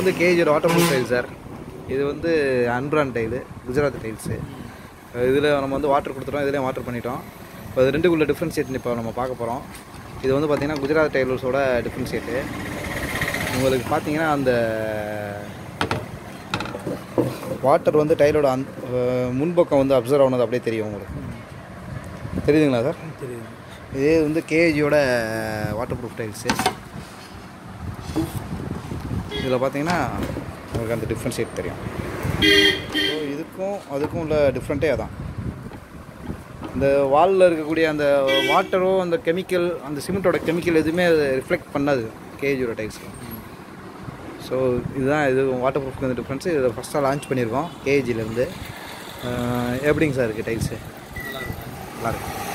வந்து கேஜியோட waterproof tile sir இது வந்து அன்பிரான் டைலு குஜராத் டைல்ஸு இதில் நம்ம வந்து வாட்டர் கொடுத்துட்டோம் இதுலேயும் வாட்டர் பண்ணிட்டோம் இப்போ இது ரெண்டுக்குள்ள டிஃப்ரென்ஷியேட் இப்போ நம்ம பார்க்க போகிறோம் இது வந்து பார்த்திங்கன்னா குஜராத் டைலர்ஸோட டிஃப்ரென்ஷியேட்டு உங்களுக்கு பார்த்தீங்கன்னா அந்த வாட்டர் வந்து டைலோட அந் அஹ் முன்பக்கம் வந்து அப்சர்வ் ஆனது அப்படியே தெரியும் உங்களுக்கு தெரியுதுங்களா சார் தெரியுது இதே வந்து கேஜியோட வாட்டர் ப்ரூஃப் டைல்ஸு இதில் பார்த்தீங்கன்னா உங்களுக்கு அந்த டிஃப்ரென்ஷியேட் தெரியும் ஸோ இதுக்கும் அதுக்கும் உள்ள டிஃப்ரெண்ட்டே அதான் இந்த வாலில் இருக்கக்கூடிய அந்த வாட்டரோ அந்த கெமிக்கல் அந்த சிமெண்ட்டோட கெமிக்கல் எதுவுமே அது ரிஃப்ளெக்ட் பண்ணாது கேஜியோட டைல்ஸில் ஸோ இதுதான் இது வாட்டர் ப்ரூஃப்க்கு வந்து டிஃப்ரென்ஸு இதை ஃபஸ்ட்டாக லான்ச் பண்ணியிருக்கோம் கேஜிலேருந்து எப்படிங்க சார் இருக்குது டைல்ஸு நல்லா இருக்கு நல்லா இருக்கு